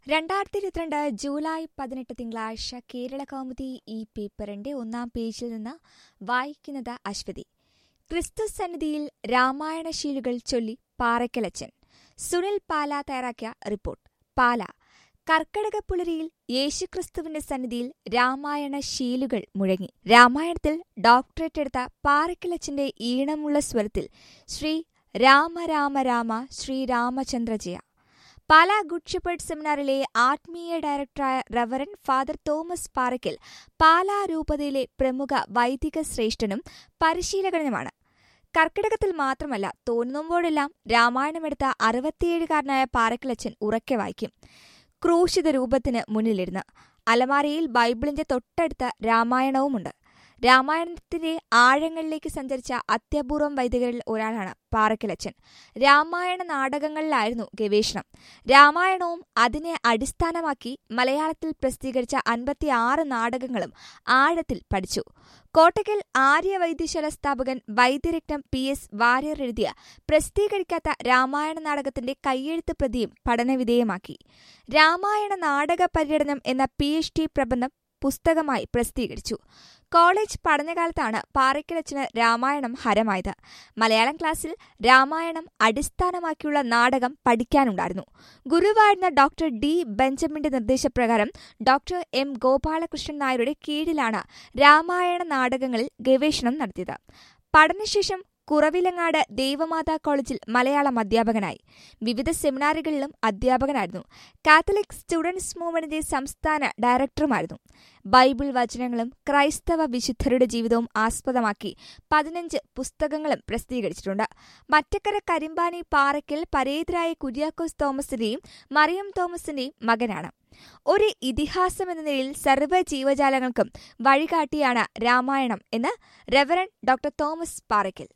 രണ്ടായിരത്തി ഇരുപത്തിരണ്ട് ജൂലൈ പതിനെട്ട് തിങ്കളാഴ്ച കേരള കൗമുദി ഈ പേപ്പറിന്റെ ഒന്നാം പേജിൽ നിന്ന് വായിക്കുന്നത് അശ്വതി ക്രിസ്തു സന്നിധിയിൽ രാമായണ ശീലുകൾ ചൊല്ലി പാറയ്ക്കലച്ചൻ സുനിൽ പാല തയ്യാറാക്കിയ റിപ്പോർട്ട് പാല കർക്കടക പുലരിയിൽ യേശുക്രിസ്തുവിന്റെ സന്നിധിയിൽ രാമായണ ശീലുകൾ മുഴങ്ങി രാമായണത്തിൽ ഡോക്ടറേറ്റ് എടുത്ത പാറയ്ക്കലച്ചന്റെ ഈണമുള്ള സ്വരത്തിൽ ശ്രീ രാമ രാമ രാമ ശ്രീരാമചന്ദ്ര ജയ പാലാ ഗുഡ് ഷെപ്പേർഡ് സെമിനാറിലെ ആത്മീയ ഡയറക്ടറായ reverend father Thomas Parakkal Pala രൂപതയിലെ പ്രമുഖ വൈദിക ശ്രേഷ്ഠനും പരിശീലകനുമാണ് കർക്കിടകത്തിൽ മാത്രമല്ല തോന്നുമ്പോഴെല്ലാം രാമായണമെടുത്ത അറുപത്തിയേഴുകാരനായ പാറക്കിളച്ചൻ ഉറക്കെ വായിക്കും ക്രൂശിത രൂപത്തിന് മുന്നിലിരുന്ന് അലമാരയിൽ ബൈബിളിന്റെ തൊട്ടടുത്ത രാമായണവുമുണ്ട് രാമായണത്തിന്റെ ആഴങ്ങളിലേക്ക് സഞ്ചരിച്ച അത്യപൂർവം വൈദികരിൽ ഒരാളാണ് പാറക്കിലച്ചൻ രാമായണ നാടകങ്ങളിലായിരുന്നു ഗവേഷണം രാമായണവും അതിനെ അടിസ്ഥാനമാക്കി മലയാളത്തിൽ പ്രസിദ്ധീകരിച്ച അൻപത്തിയാറ് നാടകങ്ങളും ആഴത്തിൽ പഠിച്ചു കോട്ടയ്ക്കൽ ആര്യ വൈദ്യശാല സ്ഥാപകൻ വൈദ്യരത്നം പി എസ് വാര്യർ എഴുതിയ പ്രസിദ്ധീകരിക്കാത്ത രാമായണ നാടകത്തിന്റെ കയ്യെഴുത്ത് പ്രതിയും പഠനവിധേയമാക്കി രാമായണ നാടക പര്യടനം എന്ന പി എച്ച് ഡി പ്രബന്ധം പുസ്തകമായി പ്രസിദ്ധീകരിച്ചു കോളേജ് പഠനകാലത്താണ് പാറയ്ക്കലച്ചന് രാമായണം ഹരമായത് മലയാളം ക്ലാസ്സിൽ രാമായണം അടിസ്ഥാനമാക്കിയുള്ള നാടകം പഠിക്കാനുണ്ടായിരുന്നു ഗുരുവായിരുന്ന ഡോക്ടർ ഡി ബെഞ്ചമിന്റെ നിർദ്ദേശപ്രകാരം ഡോക്ടർ എം ഗോപാലകൃഷ്ണൻ നായരുടെ കീഴിലാണ് രാമായണ നാടകങ്ങളിൽ ഗവേഷണം നടത്തിയത് പഠനശേഷം കുറവിലങ്ങാട് ദേവമാതാ കോളേജിൽ മലയാളം അധ്യാപകനായി വിവിധ സെമിനാറുകളിലും അധ്യാപകനായിരുന്നു കാത്തലിക് സ്റ്റുഡൻസ് മൂവ്മെന്റിന്റെ സംസ്ഥാന ഡയറക്ടറുമായിരുന്നു ബൈബിൾ വചനങ്ങളും ക്രൈസ്തവ വിശുദ്ധരുടെ ജീവിതവും ആസ്പദമാക്കി പതിനഞ്ച് പുസ്തകങ്ങളും പ്രസിദ്ധീകരിച്ചിട്ടുണ്ട് മറ്റക്കര കരിമ്പാനി പാറയ്ക്കൽ പരേതരായ കുര്യാക്കോസ് തോമസിന്റെയും മറിയം തോമസിന്റെയും മകനാണ് ഒരു ഇതിഹാസം എന്ന നിലയിൽ സർവ്വ ജീവജാലങ്ങൾക്കും വഴികാട്ടിയാണ് രാമായണം എന്ന് റെവറൻ ഡോക്ടർ തോമസ് പാറയ്ക്കൽ